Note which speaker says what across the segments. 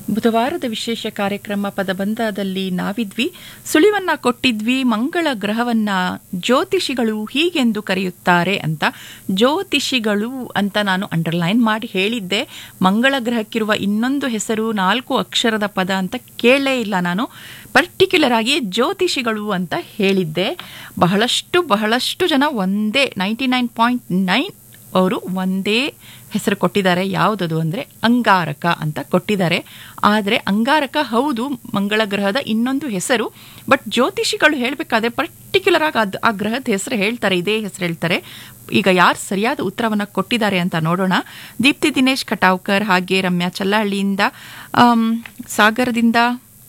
Speaker 1: ಬುಧವಾರದ ವಿಶೇಷ ಕಾರ್ಯಕ್ರಮ ಪದಬಂಧದಲ್ಲಿ ನಾವಿದ್ವಿ ಸುಳಿವನ್ನ ಕೊಟ್ಟಿದ್ವಿ ಮಂಗಳ ಗ್ರಹವನ್ನ ಜ್ಯೋತಿಷಿಗಳು ಹೀಗೆಂದು ಕರೆಯುತ್ತಾರೆ ಅಂತ ಜ್ಯೋತಿಷಿಗಳು ಅಂತ ನಾನು ಅಂಡರ್ಲೈನ್ ಮಾಡಿ ಹೇಳಿದ್ದೆ ಮಂಗಳ ಗ್ರಹಕ್ಕಿರುವ ಇನ್ನೊಂದು ಹೆಸರು ನಾಲ್ಕು ಅಕ್ಷರದ ಪದ ಅಂತ ಕೇಳಲೇ ಇಲ್ಲ ನಾನು ಪರ್ಟಿಕ್ಯುಲರ್ ಆಗಿ ಜ್ಯೋತಿಷಿಗಳು ಅಂತ ಹೇಳಿದ್ದೆ ಬಹಳಷ್ಟು ಬಹಳಷ್ಟು ಜನ ಒಂದೇ ನೈಂಟಿ ನೈನ್ ಪಾಯಿಂಟ್ ನೈನ್ ಅವರು ಒಂದೇ ಹೆಸರು ಕೊಟ್ಟಿದ್ದಾರೆ ಯಾವುದದು ಅಂದರೆ ಅಂಗಾರಕ ಅಂತ ಕೊಟ್ಟಿದ್ದಾರೆ ಆದರೆ ಅಂಗಾರಕ ಹೌದು ಮಂಗಳ ಗ್ರಹದ ಇನ್ನೊಂದು ಹೆಸರು ಬಟ್ ಜ್ಯೋತಿಷಿಗಳು ಹೇಳಬೇಕಾದ್ರೆ ಪರ್ಟಿಕ್ಯುಲರ್ ಆಗಿ ಅದು ಆ ಗ್ರಹದ ಹೆಸರು ಹೇಳ್ತಾರೆ ಇದೇ ಹೆಸರು ಹೇಳ್ತಾರೆ ಈಗ ಯಾರು ಸರಿಯಾದ ಉತ್ತರವನ್ನು ಕೊಟ್ಟಿದ್ದಾರೆ ಅಂತ ನೋಡೋಣ ದೀಪ್ತಿ ದಿನೇಶ್ ಕಟಾವ್ಕರ್ ಹಾಗೆ ರಮ್ಯಾ ಚಲ್ಲಹಳ್ಳಿಯಿಂದ ಆಮ್, ಸಾಗರದಿಂದ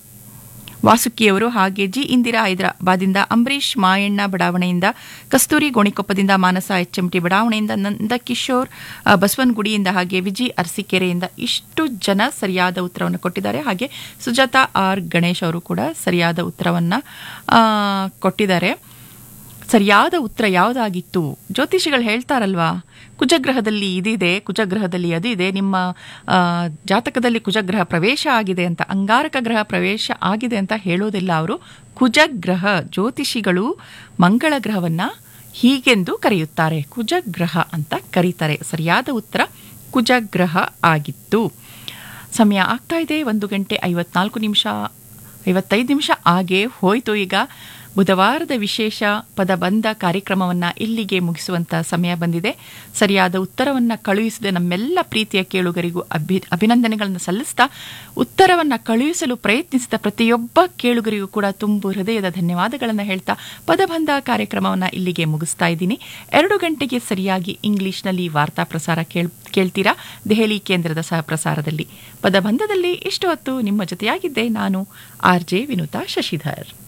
Speaker 1: ವಾಸುಕಿಯವರು ಹಾಗೆ ಜಿ ಇಂದಿರಾ ಹೈದರಾಬಾದಿಂದ ಅಂಬರೀಶ್ ಮಾಯಣ್ಣ ಬಡಾವಣೆಯಿಂದ ಕಸ್ತೂರಿ ಗೋಣಿಕೊಪ್ಪದಿಂದ ಮಾನಸ ಎಚ್ ಎಂ ಟಿ ಬಡಾವಣೆಯಿಂದ ನಂದಕಿಶೋರ್ ಆ, ಬಸವನಗುಡಿಯಿಂದ ಹಾಗೆ ವಿಜಿ ಅರಸೀಕೆರೆಯಿಂದ ಇಷ್ಟು ಜನ ಸರಿಯಾದ ಉತ್ತರವನ್ನು ಕೊಟ್ಟಿದ್ದಾರೆ ಹಾಗೆ ಸುಜಾತಾ ಆರ್ ಗಣೇಶ್ ಅವರು ಕೂಡ ಸರಿಯಾದ ಉತ್ತರವನ್ನು ಕೊಟ್ಟಿದ್ದಾರೆ ಸರಿಯಾದ ಉತ್ತರ ಯಾವುದಾಗಿತ್ತು ಜ್ಯೋತಿಷಿಗಳು ಹೇಳ್ತಾರಲ್ವಾ ಕುಜಗ್ರಹದಲ್ಲಿ ಇದಿದೆ ಕುಜಗ್ರಹದಲ್ಲಿ ಅದು ಇದೆ ನಿಮ್ಮ ಆ, ಜಾತಕದಲ್ಲಿ ಕುಜಗ್ರಹ ಪ್ರವೇಶ ಆಗಿದೆ ಅಂತ ಅಂಗಾರಕ ಗ್ರಹ ಪ್ರವೇಶ ಆಗಿದೆ ಅಂತ ಹೇಳೋದಿಲ್ಲ ಅವರು ಕುಜಗ್ರಹ ಜ್ಯೋತಿಷಿಗಳು ಮಂಗಳ ಗ್ರಹವನ್ನ ಹೀಗೆಂದು ಕರೆಯುತ್ತಾರೆ ಕುಜಗ್ರಹ ಅಂತ ಕರೀತಾರೆ ಸರಿಯಾದ ಉತ್ತರ ಕುಜಗ್ರಹ ಆಗಿತ್ತು ಸಮಯ ಆಗ್ತಾ ಇದೆ ಒಂದು ಗಂಟೆ ಐವತ್ನಾಲ್ಕು ನಿಮಿಷ ಐವತ್ತೈದು ನಿಮಿಷ ಆಗೇ ಹೋಯಿತು ಈಗ ಬುಧವಾರದ ವಿಶೇಷ ಪದಬಂಧ ಕಾರ್ಯಕ್ರಮವನ್ನು ಇಲ್ಲಿಗೆ ಮುಗಿಸುವಂಥ ಸಮಯ ಬಂದಿದೆ ಸರಿಯಾದ ಉತ್ತರವನ್ನು ಕಳುಹಿಸಿದ ನಮ್ಮೆಲ್ಲ ಪ್ರೀತಿಯ ಕೇಳುಗರಿಗೂ ಅಭಿ ಅಭಿನಂದನೆಗಳನ್ನು ಸಲ್ಲಿಸ್ತಾ ಉತ್ತರವನ್ನು ಕಳುಹಿಸಲು ಪ್ರಯತ್ನಿಸಿದ ಪ್ರತಿಯೊಬ್ಬ ಕೇಳುಗರಿಗೂ ಕೂಡ ತುಂಬು ಹೃದಯದ ಧನ್ಯವಾದಗಳನ್ನು ಹೇಳ್ತಾ ಪದಬಂಧ ಕಾರ್ಯಕ್ರಮವನ್ನು ಇಲ್ಲಿಗೆ ಮುಗಿಸ್ತಾ ಇದ್ದೀನಿ ಎರಡು ಗಂಟೆಗೆ ಸರಿಯಾಗಿ ಇಂಗ್ಲಿಷ್ನಲ್ಲಿ ವಾರ್ತಾ ಪ್ರಸಾರ ಕೇಳ್ ಕೇಳ್ತೀರಾ ದೆಹಲಿ ಕೇಂದ್ರದ ಸಹ ಪ್ರಸಾರದಲ್ಲಿ ಪದಬಂಧದಲ್ಲಿ ಇಷ್ಟು ಹೊತ್ತು ನಿಮ್ಮ ಜೊತೆಯಾಗಿದ್ದೆ ನಾನು ಆರ್ ಜೆ ವಿನುತಾ ಶಶಿಧರ್